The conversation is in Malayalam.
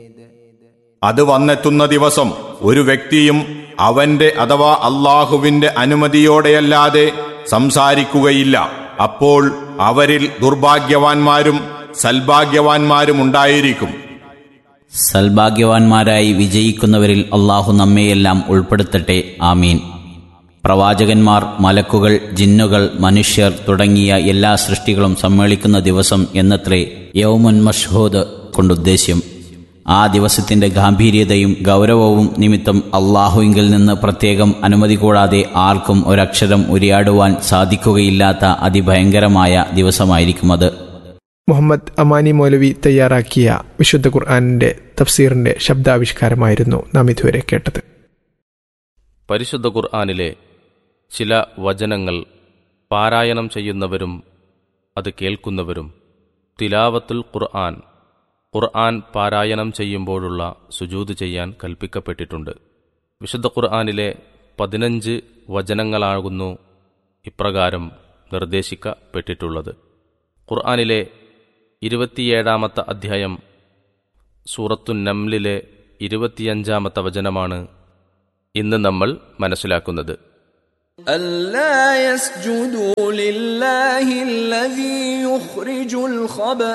അത് വന്നെത്തുന്ന ദിവസം ഒരു വ്യക്തിയും അവന്റെ അഥവാ അള്ളാഹുവിന്റെ അനുമതിയോടെയല്ലാതെ സംസാരിക്കുകയില്ല അപ്പോൾ അവരിൽ ദുർഭാഗ്യവാന്മാരും സൽഭാഗ്യവാന്മാരും ഉണ്ടായിരിക്കും സൽഭാഗ്യവാന്മാരായി വിജയിക്കുന്നവരിൽ അള്ളാഹു നമ്മയെല്ലാം ഉൾപ്പെടുത്തട്ടെ ആമീൻ പ്രവാചകന്മാർ മലക്കുകൾ ജിന്നുകൾ മനുഷ്യർ തുടങ്ങിയ എല്ലാ സൃഷ്ടികളും സമ്മേളിക്കുന്ന ദിവസം എന്നത്രേ യൗമുൻ മഷ്ഹൂദ് കൊണ്ടുദ്ദേശ്യം ആ ദിവസത്തിന്റെ ഗാംഭീര്യതയും ഗൗരവവും നിമിത്തം അള്ളാഹുവിങ്കിൽ നിന്ന് പ്രത്യേകം അനുമതി കൂടാതെ ആർക്കും ഒരക്ഷരം ഉരിയാടുവാൻ സാധിക്കുകയില്ലാത്ത അതിഭയങ്കരമായ ദിവസമായിരിക്കും അത് മുഹമ്മദ് അമാനി മൗലവി തയ്യാറാക്കിയ വിശുദ്ധ ഖുർആാനിന്റെ തഫ്സീറിന്റെ ശബ്ദാവിഷ്കാരമായിരുന്നു നാം ഇതുവരെ കേട്ടത് പരിശുദ്ധ ഖുർആാനിലെ ചില വചനങ്ങൾ പാരായണം ചെയ്യുന്നവരും അത് കേൾക്കുന്നവരും തിലാവത്തുൽ ഖുർആൻ ഖുർആൻ പാരായണം ചെയ്യുമ്പോഴുള്ള സുജൂത് ചെയ്യാൻ കൽപ്പിക്കപ്പെട്ടിട്ടുണ്ട് വിശുദ്ധ ഖുർആാനിലെ പതിനഞ്ച് വചനങ്ങളാകുന്നു ഇപ്രകാരം നിർദ്ദേശിക്കപ്പെട്ടിട്ടുള്ളത് ഖുർആാനിലെ ഇരുപത്തിയേഴാമത്തെ അധ്യായം സൂറത്തു നംലിലെ ഇരുപത്തിയഞ്ചാമത്തെ വചനമാണ് ഇന്ന് നമ്മൾ മനസ്സിലാക്കുന്നത് ألا يسجدوا لله الذي يخرج الخبأ